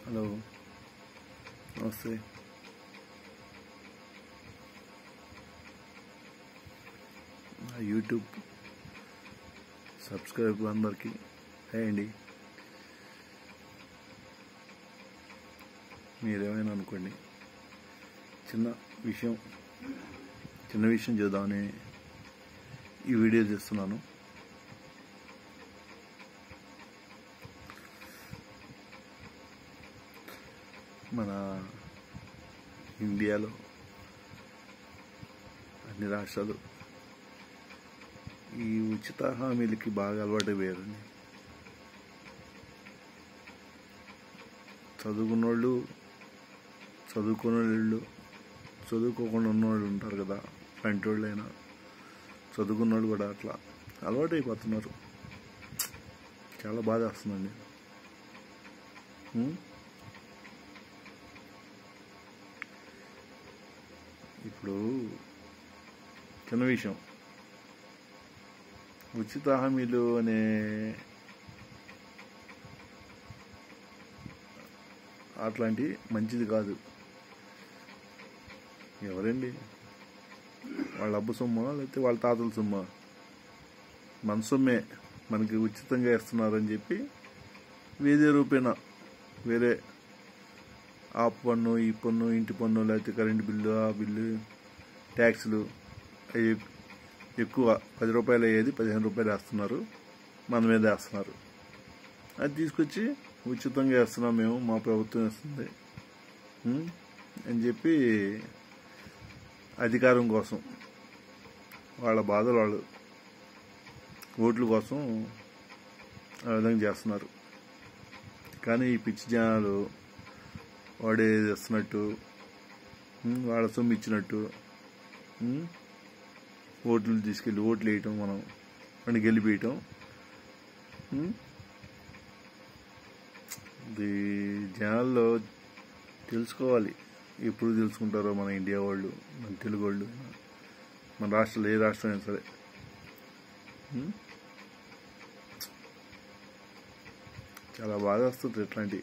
Hello నమస్తే నా YouTube subscribe అందరికీ హాయ్ అండి మీరేమైనా అనుకోండి చిన్న విషయం చిన్న విషయం చేద్దామని ఈ వీడియో చేస్తున్నాను మన ఇండియాలో అన్ని రాష్ట్రాలు ఈ ఉచిత హామీలకి బాగా అలవాటు పోయారండి చదువుకున్నోళ్ళు చదువుకున్న వాళ్ళు చదువుకోకుండా ఉన్నవాళ్ళు ఉంటారు కదా అలాంటి వాళ్ళైనా చదువుకున్నోళ్ళు కూడా అట్లా అలవాటు అయిపోతున్నారు చాలా బాధ వస్తుందండి ఉం? ఇప్పుడు చిన్న విషయం ఉచిత హామీలు అనే అట్లాంటి మంచిది కాదు ఎవరండి వాళ్ళ అబ్బు సొమ్మ లేకపోతే వాళ్ళ తాతల సొమ్మ మన సొమ్మే మనకి ఉచితంగా ఇస్తున్నారని చెప్పి వేరే రూపేణ వేరే ఆ పన్ను ఈ పన్ను ఇంటి పన్ను లేకపోతే కరెంటు బిల్లు ఆ బిల్లు ట్యాక్సులు అవి ఎక్కువ పది రూపాయలు అయ్యేది పదిహేను రూపాయలు వేస్తున్నారు మన మీద వేస్తున్నారు అది తీసుకొచ్చి ఉచితంగా వేస్తున్నాం మేము మా ప్రభుత్వం ఇస్తుంది ఉం? అని చెప్పి అధికారం కోసం వాళ్ళ బాధలు వాళ్ళు ఓట్ల కోసం ఆ విధంగా చేస్తున్నారు కానీ ఈ పిచ్చి జనాలు వాడే చేస్తున్నట్టు ఉం, వాళ్ళ సొమ్ము ఇచ్చినట్టు ఉం, ఓట్లు తీసుకెళ్ళి ఓట్లు వేయటం మనం వాడిని గెలిపేయటం ఉం? ఇది జనాల్లో తెలుసుకోవాలి ఎప్పుడు తెలుసుకుంటారో మన ఇండియా వాళ్ళు మన తెలుగు వాళ్ళు మన రాష్ట్రంలో ఏ రాష్ట్రం అయినా సరే ఉం? చాలా బాధ వస్తుంది ఇట్లాంటి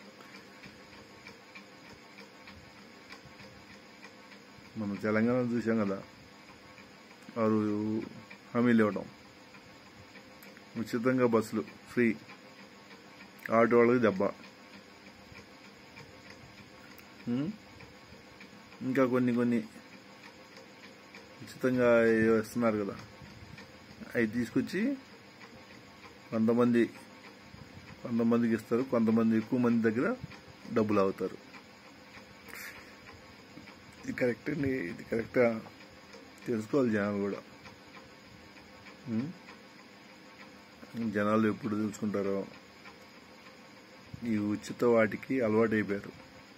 మనం తెలంగాణ చూసాం కదా వారు హామీలు ఇవ్వడం ఉచితంగా బస్సులు ఫ్రీ ఆటో వాళ్ళకి దెబ్బ ఉం? ఇంకా కొన్ని కొన్ని ఉచితంగా ఏవో ఇస్తున్నారు కదా అవి తీసుకొచ్చి కొంతమంది కొంతమందికి ఇస్తారు కొంతమంది ఎక్కువ మంది దగ్గర డబ్బులు అవుతారు ఇది కరెక్ట్ అండి ఇది కరెక్టా తెలుసుకోవాలి జనాలు కూడా ఉం? జనాలు ఎప్పుడు తెలుసుకుంటారో ఈ ఉచిత వాటికి అలవాటు అయిపోయారు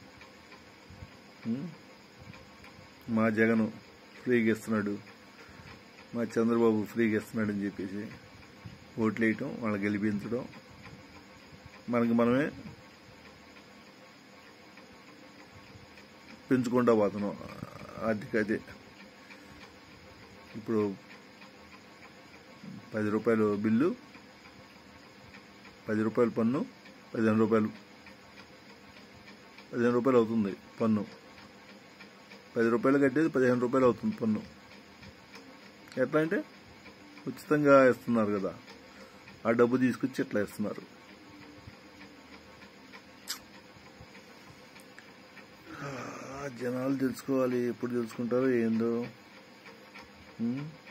ఉం? మా జగను ఫ్రీగా ఇస్తున్నాడు మా చంద్రబాబు ఫ్రీగా ఇస్తున్నాడు అని చెప్పేసి ఓట్లు వేయటం వాళ్ళని గెలిపించడం మనకి మనమే పెంచుకుంటా పోతున్నాం ఆర్థిక అదే ఇప్పుడు పది రూపాయలు బిల్లు పది రూపాయలు పన్ను పదిహేను రూపాయలు పదిహేను రూపాయలు అవుతుంది పన్ను పది రూపాయలు కట్టేది పదిహేను రూపాయలు అవుతుంది పన్ను ఎట్లా అంటే ఉచితంగా ఇస్తున్నారు కదా ఆ డబ్బు తీసుకొచ్చి ఎట్లా ఇస్తున్నారు ఆ, జనాలు తెలుసుకోవాలి ఎప్పుడు తెలుసుకుంటారో ఏందో ఉం?